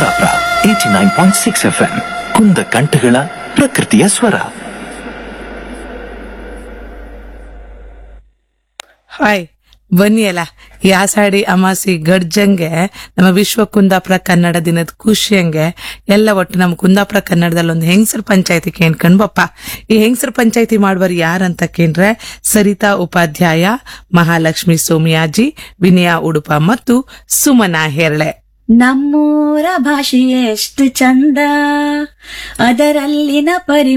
Kundapura eighty nine point six F M ಕುಂದ ಕಂಠಗಳ ಪ್ರಕೃತಿಯ ಸ್ವರ ಹಾಯ್ ಬನ್ನಿ ಅಲ್ಲ ಯಾಸಾಡಿ ಅಮಾಸಿ ಗಡ್ಜಂಗೆ ನಮ್ಮ ವಿಶ್ವ ಕುಂದಾಪುರ ಕನ್ನಡ ದಿನದ ಖುಷಿಯಂಗೆ ಎಲ್ಲ ಒಟ್ಟು ನಮ್ಮ ಕುಂದಾಪುರ ಕನ್ನಡದಲ್ಲಿ ಒಂದು ಹೆಂಗಸರ ಪಂಚಾಯತಿ ಕೇಳ್ಕೊಂಡ್ ಬಪ್ಪ ಈ ಹೆಂಗಸರ ಪಂಚಾಯತಿ ಮಾಡುವರು ಯಾರಂತ ಕೇಂದ್ರೆ ಸರಿತಾ ಉಪಾಧ್ಯಾಯ ಮಹಾಲಕ್ಷ್ಮಿ ಸೋಮಿಯಾಜಿ ವಿನಯ ಉಡುಪ ಮತ್ತು ಸುಮನಾ ಹೆರ್ಳೆ ನಮ್ಮೂರ ಭಾಷೆ ಎಷ್ಟು ಚಂದ ಅದರಲ್ಲಿನ ಪರಿ